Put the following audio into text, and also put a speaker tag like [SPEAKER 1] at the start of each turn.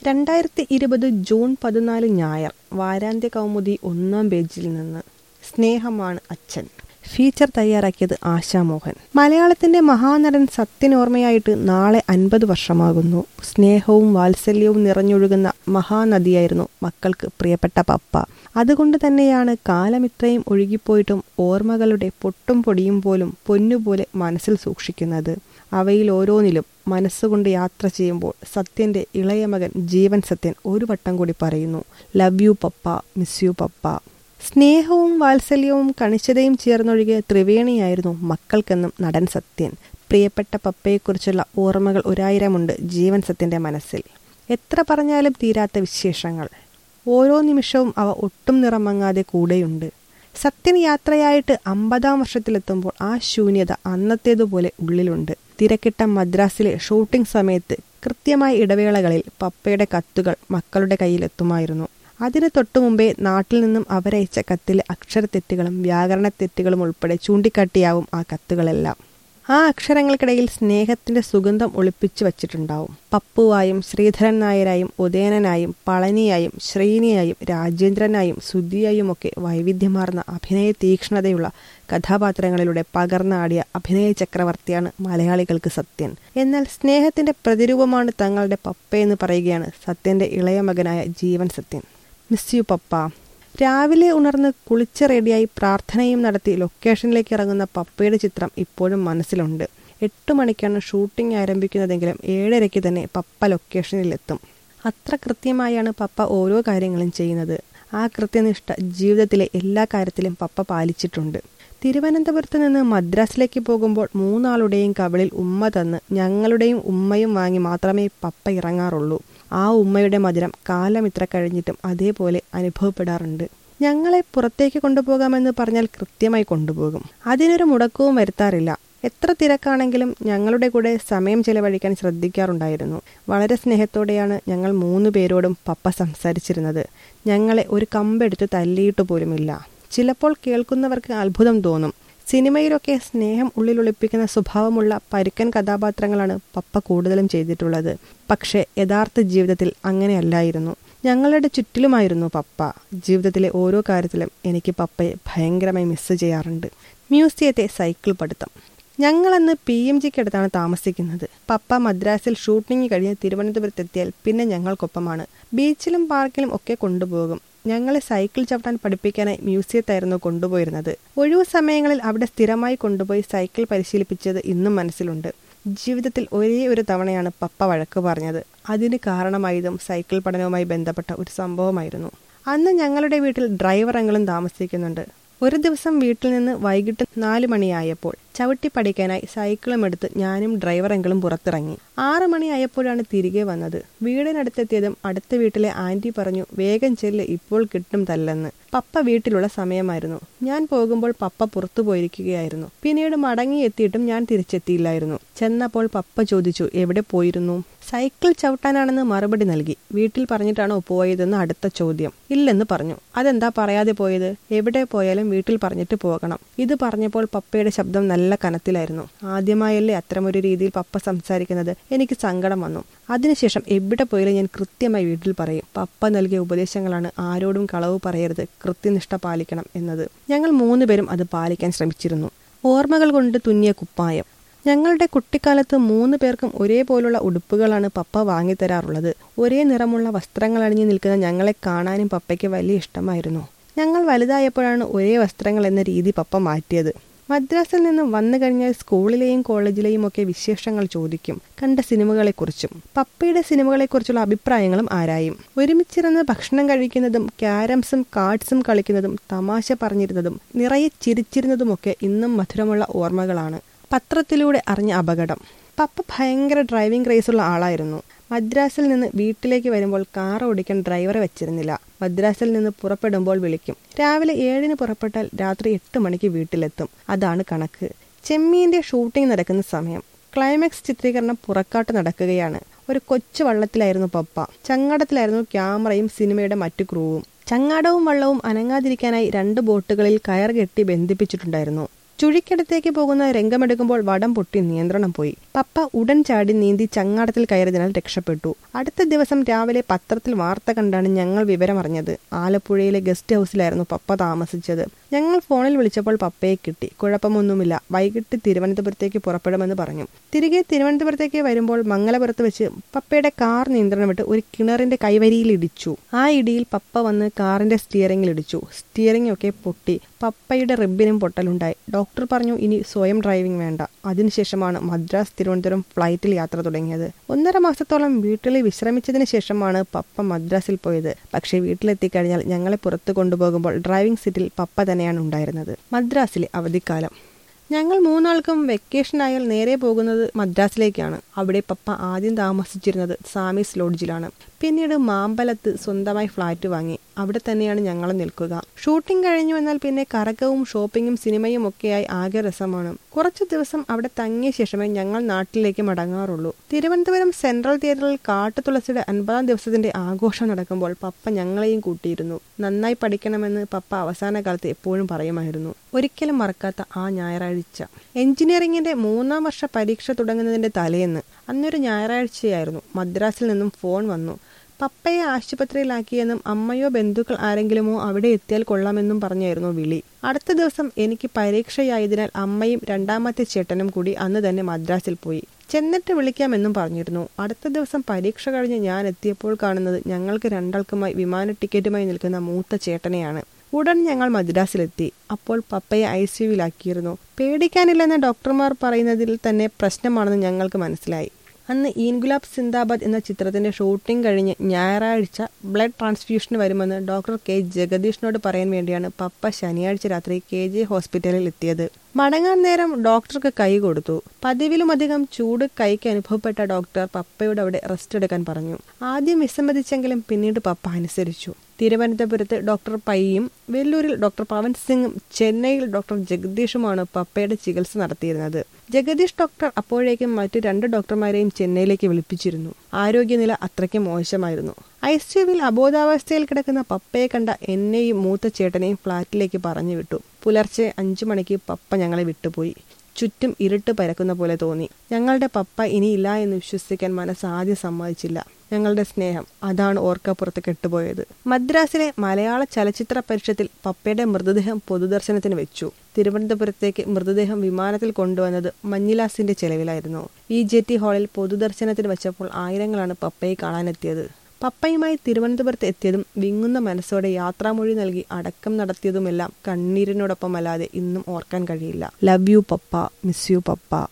[SPEAKER 1] രണ്ടായിരത്തി ഇരുപത് ജൂൺ പതിനാല് ഞായർ വാരാന്ത്യ കൗമുദി ഒന്നാം പേജിൽ നിന്ന് സ്നേഹമാണ് അച്ഛൻ ഫീച്ചർ തയ്യാറാക്കിയത് ആശാമോഹൻ മലയാളത്തിന്റെ മഹാനടൻ സത്യനോർമ്മയായിട്ട് നാളെ അൻപത് വർഷമാകുന്നു സ്നേഹവും വാത്സല്യവും നിറഞ്ഞൊഴുകുന്ന മഹാനദിയായിരുന്നു മക്കൾക്ക് പ്രിയപ്പെട്ട പപ്പ അതുകൊണ്ട് തന്നെയാണ് കാലം ഇത്രയും ഒഴുകിപ്പോയിട്ടും ഓർമ്മകളുടെ പൊട്ടും പൊടിയും പോലും പൊന്നുപോലെ മനസ്സിൽ സൂക്ഷിക്കുന്നത് അവയിൽ ഓരോന്നിലും മനസ്സുകൊണ്ട് യാത്ര ചെയ്യുമ്പോൾ സത്യന്റെ ഇളയ മകൻ ജീവൻ സത്യൻ ഒരു വട്ടം കൂടി പറയുന്നു love you papa miss you papa സ്നേഹവും വാത്സല്യവും കണിശതയും ചേർന്നൊഴുകിയ ത്രിവേണിയായിരുന്നു മക്കൾക്കെന്നും നടൻ സത്യൻ പ്രിയപ്പെട്ട പപ്പയെക്കുറിച്ചുള്ള ഓർമ്മകൾ ഒരായിരമുണ്ട് ജീവൻ സത്യന്റെ മനസ്സിൽ എത്ര പറഞ്ഞാലും തീരാത്ത വിശേഷങ്ങൾ ഓരോ നിമിഷവും അവ ഒട്ടും നിറമങ്ങാതെ കൂടെയുണ്ട് സത്യൻ യാത്രയായിട്ട് അമ്പതാം വർഷത്തിലെത്തുമ്പോൾ ആ ശൂന്യത അന്നത്തേതുപോലെ ഉള്ളിലുണ്ട് തിരക്കിട്ട മദ്രാസിലെ ഷൂട്ടിംഗ് സമയത്ത് കൃത്യമായ ഇടവേളകളിൽ പപ്പയുടെ കത്തുകൾ മക്കളുടെ കയ്യിലെത്തുമായിരുന്നു അതിന് തൊട്ടു മുമ്പേ നാട്ടിൽ നിന്നും അവരയച്ച കത്തിലെ അക്ഷരത്തെറ്റുകളും വ്യാകരണ തെറ്റുകളും ഉൾപ്പെടെ ചൂണ്ടിക്കാട്ടിയാവും ആ കത്തുകളെല്ലാം ആ അക്ഷരങ്ങൾക്കിടയിൽ സ്നേഹത്തിന്റെ സുഗന്ധം ഒളിപ്പിച്ചു വച്ചിട്ടുണ്ടാവും പപ്പുവായും ശ്രീധരൻ നായരായും ഉദയനനായും പളനിയായും ശ്രീനിയായും രാജേന്ദ്രനായും സുധിയായും ഒക്കെ വൈവിധ്യമാർന്ന അഭിനയ തീക്ഷ്ണതയുള്ള കഥാപാത്രങ്ങളിലൂടെ പകർന്നാടിയ അഭിനയ ചക്രവർത്തിയാണ് മലയാളികൾക്ക് സത്യൻ എന്നാൽ സ്നേഹത്തിന്റെ പ്രതിരൂപമാണ് തങ്ങളുടെ പപ്പയെന്ന് പറയുകയാണ് സത്യന്റെ ഇളയ മകനായ Jeevan Sathyan miss you papa രാവിലെ ഉണർന്ന് കുളിച്ച് റെഡിയായി പ്രാർത്ഥനയും നടത്തി ലൊക്കേഷനിലേക്ക് ഇറങ്ങുന്ന പപ്പയുടെ ചിത്രം ഇപ്പോഴും മനസ്സിലുണ്ട് എട്ട് മണിക്കാണ് ഷൂട്ടിംഗ് ആരംഭിക്കുന്നതെങ്കിലും ഏഴരയ്ക്ക് തന്നെ പപ്പ ലൊക്കേഷനിലെത്തും അത്ര കൃത്യമായാണ് പപ്പ ഓരോ കാര്യങ്ങളും ചെയ്യുന്നത് ആ കൃത്യനിഷ്ഠ ജീവിതത്തിലെ എല്ലാ കാര്യത്തിലും പപ്പ പാലിച്ചിട്ടുണ്ട് തിരുവനന്തപുരത്ത് നിന്ന് മദ്രാസിലേക്ക് പോകുമ്പോൾ മൂന്നാളുടെയും കവിളിൽ ഉമ്മ തന്ന് ഞങ്ങളുടെയും ഉമ്മയും വാങ്ങി മാത്രമേ പപ്പ ഇറങ്ങാറുള്ളൂ ആ ഉമ്മയുടെ മധുരം കാലം ഇത്ര കഴിഞ്ഞിട്ടും അതേപോലെ അനുഭവപ്പെടാറുണ്ട് ഞങ്ങളെ പുറത്തേക്ക് കൊണ്ടുപോകാമെന്ന് പറഞ്ഞാൽ കൃത്യമായി കൊണ്ടുപോകും അതിനൊരു മുടക്കവും വരുത്താറില്ല എത്ര തിരക്കാണെങ്കിലും ഞങ്ങളുടെ കൂടെ സമയം ചെലവഴിക്കാൻ ശ്രദ്ധിക്കാറുണ്ടായിരുന്നു വളരെ സ്നേഹത്തോടെയാണ് ഞങ്ങൾ മൂന്ന് പേരോടും പപ്പ സംസാരിച്ചിരുന്നത് ഞങ്ങളെ ഒരു കമ്പെടുത്ത് തല്ലിയിട്ട് പോലുമില്ല ചിലപ്പോൾ കേൾക്കുന്നവർക്ക് അത്ഭുതം തോന്നും സിനിമയിലൊക്കെ സ്നേഹം ഉള്ളിലൊളിപ്പിക്കുന്ന സ്വഭാവമുള്ള പരുക്കൻ കഥാപാത്രങ്ങളാണ് പപ്പ കൂടുതലും ചെയ്തിട്ടുള്ളത് പക്ഷേ യഥാർത്ഥ ജീവിതത്തിൽ അങ്ങനെയല്ലായിരുന്നു ഞങ്ങളുടെ ചുറ്റിലുമായിരുന്നു പപ്പ ജീവിതത്തിലെ ഓരോ കാര്യത്തിലും എനിക്ക് പപ്പയെ ഭയങ്കരമായി മിസ് ചെയ്യാറുണ്ട് മ്യൂസിയത്തെ സൈക്കിൾ പഠിത്തം ഞങ്ങളന്ന് പി എം ജിക്കടുത്താണ് താമസിക്കുന്നത് പപ്പ മദ്രാസിൽ ഷൂട്ടിംഗ് കഴിഞ്ഞ് തിരുവനന്തപുരത്തെത്തിയാൽ പിന്നെ ഞങ്ങൾക്കൊപ്പമാണ് ബീച്ചിലും പാർക്കിലും ഒക്കെ കൊണ്ടുപോകും ഞങ്ങളെ സൈക്കിൾ ചവിട്ടാൻ പഠിപ്പിക്കാനായി മ്യൂസിയത്തായിരുന്നു കൊണ്ടുപോയിരുന്നത് ഒഴിവു സമയങ്ങളിൽ അവിടെ സ്ഥിരമായി കൊണ്ടുപോയി സൈക്കിൾ പരിശീലിപ്പിച്ചത് ഇന്നും മനസ്സിലുണ്ട് ജീവിതത്തിൽ ഒരേ ഒരു തവണയാണ് പപ്പ വഴക്ക് പറഞ്ഞത് അതിന് കാരണമായതും സൈക്കിൾ പഠനവുമായി ബന്ധപ്പെട്ട ഒരു സംഭവമായിരുന്നു അന്ന് ഞങ്ങളുടെ വീട്ടിൽ ഡ്രൈവറെങ്കിലും താമസിക്കുന്നുണ്ട് ഒരു ദിവസം വീട്ടിൽ നിന്ന് വൈകിട്ട് നാല് മണിയായപ്പോൾ ചവിട്ടി പഠിക്കാനായി സൈക്കിളും എടുത്ത് ഞാനും ഡ്രൈവറെങ്കിലും പുറത്തിറങ്ങി ആറ് മണിയായപ്പോഴാണ് തിരികെ വന്നത് വീടിനടുത്തെത്തിയതും അടുത്ത വീട്ടിലെ ആന്റി പറഞ്ഞു വേഗം ചെല്ല് ഇപ്പോൾ കിട്ടും തല്ലെന്ന് പപ്പ വീട്ടിലുള്ള സമയമായിരുന്നു ഞാൻ പോകുമ്പോൾ പപ്പ പുറത്തു പോയിരിക്കുകയായിരുന്നു പിന്നീട് മടങ്ങി എത്തിയിട്ടും ഞാൻ തിരിച്ചെത്തിയില്ലായിരുന്നു ചെന്നപ്പോൾ പപ്പ ചോദിച്ചു എവിടെ പോയിരുന്നു സൈക്കിൾ ചവിട്ടാനാണെന്ന് മറുപടി നൽകി വീട്ടിൽ പറഞ്ഞിട്ടാണോ പോയതെന്ന് അടുത്ത ചോദ്യം ഇല്ലെന്ന് പറഞ്ഞു അതെന്താ പറയാതെ പോയത് എവിടെ പോയാലും വീട്ടിൽ പറഞ്ഞിട്ട് പോകണം ഇത് പറഞ്ഞപ്പോൾ പപ്പയുടെ ശബ്ദം നല്ല കനത്തിലായിരുന്നു ആദ്യമായല്ലേ അത്തരമൊരു രീതിയിൽ പപ്പ സംസാരിക്കുന്നത് എനിക്ക് സങ്കടം വന്നു അതിനുശേഷം എവിടെ പോയാലും ഞാൻ കൃത്യമായി വീട്ടിൽ പറയും പപ്പ നൽകിയ ഉപദേശങ്ങളാണ് ആരോടും കളവ് പറയരുത് കൃത്യനിഷ്ഠ പാലിക്കണം എന്നത് ഞങ്ങൾ മൂന്നുപേരും അത് പാലിക്കാൻ ശ്രമിച്ചിരുന്നു ഓർമ്മകൾ കൊണ്ട് തുന്നിയ കുപ്പായം ഞങ്ങളുടെ കുട്ടിക്കാലത്ത് മൂന്ന് പേർക്കും ഒരേപോലുള്ള ഉടുപ്പുകളാണ് പപ്പ വാങ്ങിത്തരാറുള്ളത് ഒരേ നിറമുള്ള വസ്ത്രങ്ങൾ അണിഞ്ഞു നിൽക്കുന്ന ഞങ്ങളെ കാണാനും പപ്പയ്ക്ക് വലിയ ഇഷ്ടമായിരുന്നു ഞങ്ങൾ വലുതായപ്പോഴാണ് ഒരേ വസ്ത്രങ്ങൾ എന്ന രീതി പപ്പ മാറ്റിയത് മദ്രാസിൽ നിന്ന് വന്നു കഴിഞ്ഞാൽ സ്കൂളിലെയും കോളേജിലെയും ഒക്കെ വിശേഷങ്ങൾ ചോദിക്കും കണ്ട സിനിമകളെക്കുറിച്ചും പപ്പയുടെ സിനിമകളെക്കുറിച്ചുള്ള അഭിപ്രായങ്ങളും ആരായും ഒരുമിച്ചിരുന്ന് ഭക്ഷണം കഴിക്കുന്നതും ക്യാരംസും കാർഡ്സും കളിക്കുന്നതും തമാശ പറഞ്ഞിരുന്നതും നിറയെ ചിരിച്ചിരുന്നതുമൊക്കെ ഇന്നും മധുരമുള്ള ഓർമ്മകളാണ് പത്രത്തിലൂടെ അറിഞ്ഞ അപകടം പപ്പ ഭയങ്കര ഡ്രൈവിംഗ് ക്രേസുള്ള ആളായിരുന്നു മദ്രാസിൽ നിന്ന് വീട്ടിലേക്ക് വരുമ്പോൾ കാർ ഓടിക്കാൻ ഡ്രൈവറെ വെച്ചിരുന്നില്ല മദ്രാസിൽ നിന്ന് പുറപ്പെടുമ്പോൾ വിളിക്കും രാവിലെ ഏഴിന് പുറപ്പെട്ടാൽ രാത്രി എട്ട് മണിക്ക് വീട്ടിലെത്തും അതാണ് കണക്ക് ചെമ്മീന്റെ ഷൂട്ടിംഗ് നടക്കുന്ന സമയം ക്ലൈമാക്സ് ചിത്രീകരണം പുറക്കാട്ട് നടക്കുകയാണ് ഒരു കൊച്ചു വള്ളത്തിലായിരുന്നു പപ്പ ചങ്ങാടത്തിലായിരുന്നു ക്യാമറയും സിനിമയുടെ മറ്റു ക്രൂവും ചങ്ങാടവും വള്ളവും അനങ്ങാതിരിക്കാനായി രണ്ട് ബോട്ടുകളിൽ കയർ കെട്ടി ബന്ധിപ്പിച്ചിട്ടുണ്ടായിരുന്നു ചുഴിക്കടുത്തേക്ക് പോകുന്ന രംഗമെടുക്കുമ്പോൾ വടം പൊട്ടി നിയന്ത്രണം പോയി പപ്പ ഉടൻ ചാടി നീന്തി ചങ്ങാടത്തിൽ കയറിയതിനാൽ രക്ഷപ്പെട്ടു അടുത്ത ദിവസം രാവിലെ പത്രത്തിൽ വാർത്ത കണ്ടാണ് ഞങ്ങൾ വിവരമറിഞ്ഞത് ആലപ്പുഴയിലെ ഗസ്റ്റ് ഹൗസിലായിരുന്നു പപ്പ താമസിച്ചത് ഞങ്ങൾ ഫോണിൽ വിളിച്ചപ്പോൾ പപ്പയെ കിട്ടി കുഴപ്പമൊന്നുമില്ല വൈകിട്ട് തിരുവനന്തപുരത്തേക്ക് പുറപ്പെടുമെന്ന് പറഞ്ഞു തിരികെ തിരുവനന്തപുരത്തേക്ക് വരുമ്പോൾ മംഗലപുരത്ത് വെച്ച് പപ്പയുടെ കാർ നിയന്ത്രണം വിട്ട് ഒരു കിണറിന്റെ കൈവരിയിൽ ഇടിച്ചു ആ ഇടിയിൽ പപ്പ വന്ന് കാറിന്റെ സ്റ്റിയറിംഗിൽ ഇടിച്ചു സ്റ്റിയറിംഗ് ഒക്കെ പൊട്ടി പപ്പയുടെ റിബിനും പൊട്ടലുണ്ടായി ഡോക്ടർ പറഞ്ഞു ഇനി സ്വയം ഡ്രൈവിംഗ് വേണ്ട അതിനുശേഷമാണ് മദ്രാസ് തിരുവനന്തപുരം ഫ്ലൈറ്റിൽ യാത്ര തുടങ്ങിയത് ഒന്നര മാസത്തോളം വീട്ടിൽ വിശ്രമിച്ചതിന് ശേഷമാണ് പപ്പ മദ്രാസിൽ പോയത് പക്ഷേ വീട്ടിലെത്തിക്കഴിഞ്ഞാൽ ഞങ്ങളെ പുറത്തു കൊണ്ടുപോകുമ്പോൾ ഡ്രൈവിംഗ് സീറ്റിൽ പപ്പ തന്നെയാണ് ഉണ്ടായിരുന്നത് മദ്രാസിലെ അവധിക്കാലം ഞങ്ങൾ മൂന്നാൾക്കും വെക്കേഷൻ ആയാൽ നേരെ പോകുന്നത് മദ്രാസിലേക്കാണ് അവിടെ പപ്പ ആദ്യം താമസിച്ചിരുന്നത് സാമീസ് ലോഡ്ജിലാണ് പിന്നീട് മാമ്പലത്ത് സ്വന്തമായി ഫ്ലാറ്റ് വാങ്ങി അവിടെ തന്നെയാണ് ഞങ്ങൾ നിൽക്കുക ഷൂട്ടിംഗ് കഴിഞ്ഞു എന്നാൽ പിന്നെ കറക്കവും ഷോപ്പിങ്ങും സിനിമയും ഒക്കെയായി ആകെ രസമാണ് കുറച്ചു ദിവസം അവിടെ തങ്ങിയ ശേഷമേ ഞങ്ങൾ നാട്ടിലേക്ക് മടങ്ങാറുള്ളൂ തിരുവനന്തപുരം സെൻട്രൽ തിയേറ്ററിൽ കാട്ടുതുളസിയുടെ അൻപതാം ദിവസത്തിന്റെ ആഘോഷം നടക്കുമ്പോൾ പപ്പ ഞങ്ങളെയും കൂട്ടിയിരുന്നു നന്നായി പഠിക്കണമെന്ന് പപ്പ അവസാന കാലത്ത് എപ്പോഴും പറയുമായിരുന്നു ഒരിക്കലും മറക്കാത്ത ആ ഞായറാഴ്ച എഞ്ചിനീയറിംഗിന്റെ മൂന്നാം വർഷ പരീക്ഷ തുടങ്ങുന്നതിന്റെ തലേന്ന് അന്നൊരു ഞായറാഴ്ചയായിരുന്നു മദ്രാസിൽ നിന്നും ഫോൺ വന്നു പപ്പയെ ആശുപത്രിയിലാക്കിയെന്നും അമ്മയോ ബന്ധുക്കൾ ആരെങ്കിലുമോ അവിടെ എത്തിയാൽ കൊള്ളാമെന്നും പറഞ്ഞായിരുന്നു വിളി അടുത്ത ദിവസം എനിക്ക് പരീക്ഷയായതിനാൽ അമ്മയും രണ്ടാമത്തെ ചേട്ടനും കൂടി അന്ന് തന്നെ മദ്രാസിൽ പോയി ചെന്നിട്ട് വിളിക്കാമെന്നും പറഞ്ഞിരുന്നു അടുത്ത ദിവസം പരീക്ഷ കഴിഞ്ഞ് ഞാൻ എത്തിയപ്പോൾ കാണുന്നത് ഞങ്ങൾക്ക് രണ്ടാൾക്കുമായി വിമാന ടിക്കറ്റുമായി നിൽക്കുന്ന മൂത്ത ചേട്ടനെയാണ് ഉടൻ ഞങ്ങൾ മദ്രാസിലെത്തി അപ്പോൾ പപ്പയെ ഐ സിയുവിലാക്കിയിരുന്നു പേടിക്കാനില്ലെന്ന് ഡോക്ടർമാർ പറയുന്നതിൽ തന്നെ പ്രശ്നമാണെന്ന് ഞങ്ങൾക്ക് മനസ്സിലായി അന്ന് ഈൻഗുലാബ് സിന്ദാബാദ് എന്ന ചിത്രത്തിന്റെ ഷൂട്ടിംഗ് കഴിഞ്ഞ് ഞായറാഴ്ച ബ്ലഡ് ട്രാൻസ്ഫ്യൂഷന് വരുമെന്ന് ഡോക്ടർ കെ ജഗദീഷിനോട് പറയാൻ വേണ്ടിയാണ് പപ്പ ശനിയാഴ്ച രാത്രി കെ ജെ ഹോസ്പിറ്റലിൽ എത്തിയത് മടങ്ങാൻ നേരം ഡോക്ടർക്ക് കൈ കൊടുത്തു പതിവിലുമധികം ചൂട് കൈക്ക് അനുഭവപ്പെട്ട ഡോക്ടർ പപ്പയോട് അവിടെ റെസ്റ്റ് എടുക്കാൻ പറഞ്ഞു ആദ്യം വിസമ്മതിച്ചെങ്കിലും പിന്നീട് പപ്പ അനുസരിച്ചു തിരുവനന്തപുരത്ത് ഡോക്ടർ പയ്യും വെല്ലൂരിൽ ഡോക്ടർ പവൻ സിംഗും ചെന്നൈയിൽ ഡോക്ടർ ജഗദീഷുമാണ് പപ്പയുടെ ചികിത്സ നടത്തിയിരുന്നത് ജഗദീഷ് ഡോക്ടർ അപ്പോഴേക്കും മറ്റു രണ്ട് ഡോക്ടർമാരെയും ചെന്നൈയിലേക്ക് വിളിപ്പിച്ചിരുന്നു ആരോഗ്യനില അത്രയ്ക്ക് മോശമായിരുന്നു ഐ സിയുവിൽ അബോധാവസ്ഥയിൽ കിടക്കുന്ന പപ്പയെ കണ്ട എന്നെയും മൂത്ത ചേട്ടനെയും ഫ്ളാറ്റിലേക്ക് പറഞ്ഞു വിട്ടു പുലർച്ചെ അഞ്ചു മണിക്ക് പപ്പ ഞങ്ങളെ വിട്ടുപോയി ചുറ്റും ഇരുട്ട് പരക്കുന്ന പോലെ തോന്നി ഞങ്ങളുടെ പപ്പ ഇനിയില്ല എന്ന് വിശ്വസിക്കാൻ മനസ്സ് ആദ്യം സമ്മതിച്ചില്ല ഞങ്ങളുടെ സ്നേഹം അതാണ് ഓർക്കപ്പുറത്ത് കെട്ടുപോയത് മദ്രാസിലെ മലയാള ചലച്ചിത്ര പരിഷത്തിൽ പപ്പയുടെ മൃതദേഹം പൊതുദർശനത്തിന് വെച്ചു തിരുവനന്തപുരത്തേക്ക് മൃതദേഹം വിമാനത്തിൽ കൊണ്ടുവന്നത് മഞ്ഞിലാസിന്റെ ചെലവിലായിരുന്നു ഈ ജെറ്റി ഹാളിൽ പൊതുദർശനത്തിന് വെച്ചപ്പോൾ ആയിരങ്ങളാണ് പപ്പയെ കാണാനെത്തിയത് പപ്പയുമായി തിരുവനന്തപുരത്ത് എത്തിയതും വിങ്ങുന്ന മനസ്സോടെ യാത്രാമൊഴി നൽകി അടക്കം നടത്തിയതുമെല്ലാം കണ്ണീരിനോടൊപ്പമല്ലാതെ ഇന്നും ഓർക്കാൻ കഴിയില്ല love you papa miss you papa